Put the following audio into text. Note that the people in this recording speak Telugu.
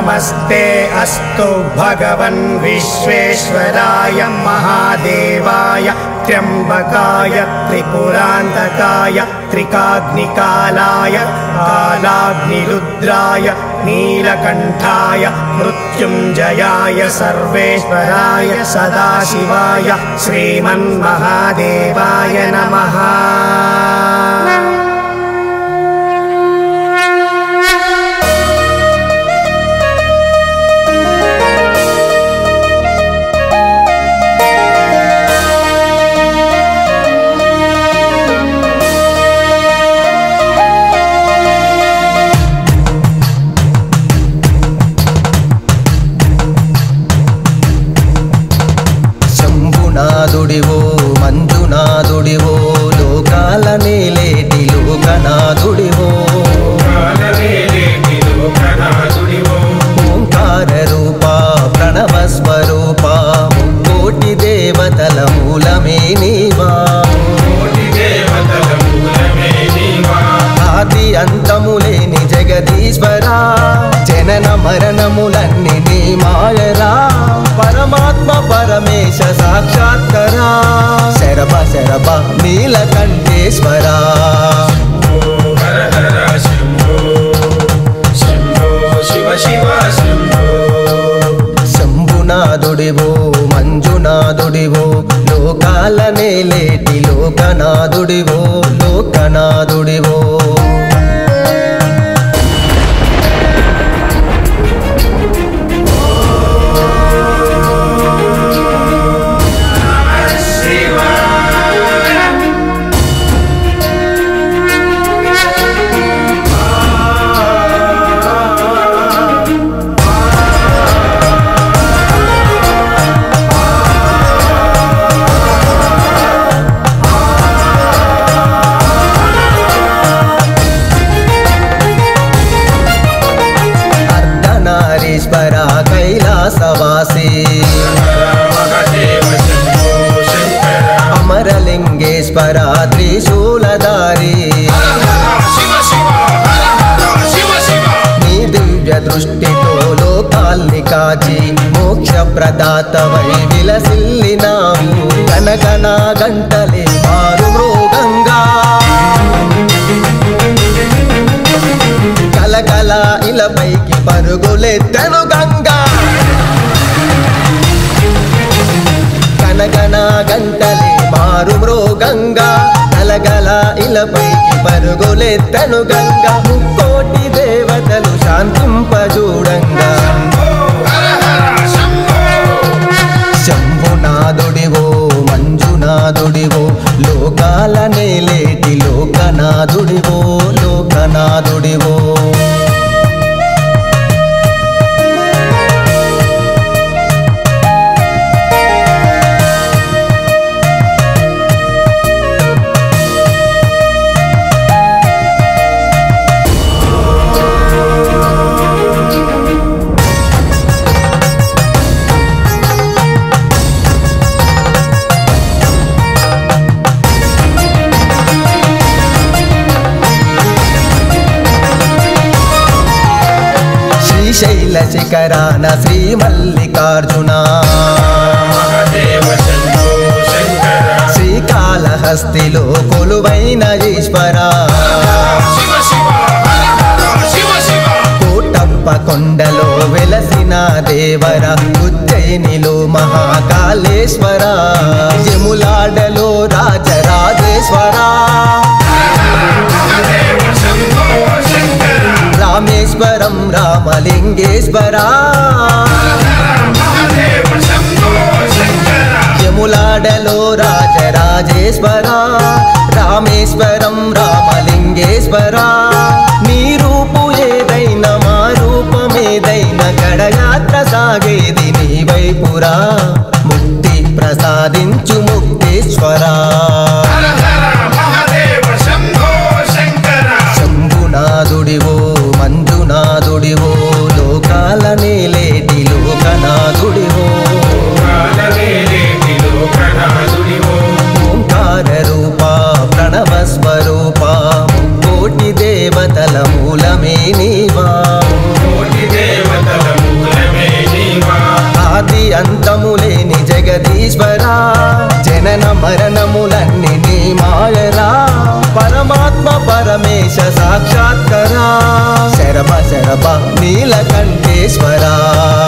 नमस्ते अस्तु भगवन् विश्वेश्वराय महादेवाय त्र्यम्बकाय त्रिपुरान्तकाय त्रिकाग्निकालाय कालाग्निरुद्राय नीलकण्ठाय मृत्युञ्जयाय सर्वेश्वराय सदाशिवाय श्रीमन्महादेवाय नमः శంభునాథుడివో మంజునాథుడివో లోకాల నేలేటి లోకనాథుడివో ఓంకార రూప ప్రణవ స్వరూప కోటి దేవతల మూలమే నీవా ఆది అంతములేని జగదీశ్వరా జనన మరణములన్నీ నీ మాయరా పరమాత్మ పరమేశ సాక్షాత్కరా శరభ శరభ నీలకంఠేశ్వరా శంభునాథుడివో మంజునాథుడివో లోకాల నేలేటి లోకనాథుడివో లోకనాథుడివో అర్ధనారీశ్వర కైలాసవాసి అమరలింగేశ్వర త్రిశూలధారి నీ దివ్య దృష్టితో లోకాల్ని కాచి మోక్ష ప్రదాతవై విలసిల్లినాము కనకన గంటలే మారు మృగంగా కలకల ఇలపైకి పరుగులెత్తను గంగా కనగన గంటలే మారు మృగంగా కలగల ఇలపైకి పరుగులెత్తను గంగా ముక్కోటి దేవతలు శాంతింపజూడంగా శంభునాథుడివో మంజునాథుడివో లోకాల నేలేటి లోకనాథుడివో లోకనాథుడివో శ్రీశైల శిఖరాన శ్రీ మల్లికార్జున శ్రీకాళహస్తిలో కొలువైన ఈశ్వర కోటప్ప కొండలో వెలసిన దేవర ఉజ్జయినిలో మహాకాళేశ్వర యములాడలో రాజరాజేశ్వర రామేశ్వరం రామలింగేశ్వర యములాడలో రాజరాజేశ్వర రామేశ్వరం రామలింగేశ్వర నీ రూపు ఏదైనా మా రూపమేదైనా గడయాత్ర సాగేది నీ వైపురా ముక్తి ప్రసాదించు ముక్తేశ్వరా శంభునాథుడివో మంజునాథుడివో లోకాల నేలేటి లోకనాథుడివో ఓంకార రూప ప్రణవ స్వరూప కోటి దేవతల మూలమే నీవా కోటి దేవతల జనన మరణములన్నీ నీ మాయరా పరమాత్మ పరమేశ సాక్షాత్కరా శరభ శరభ నీలకంఠేశ్వరా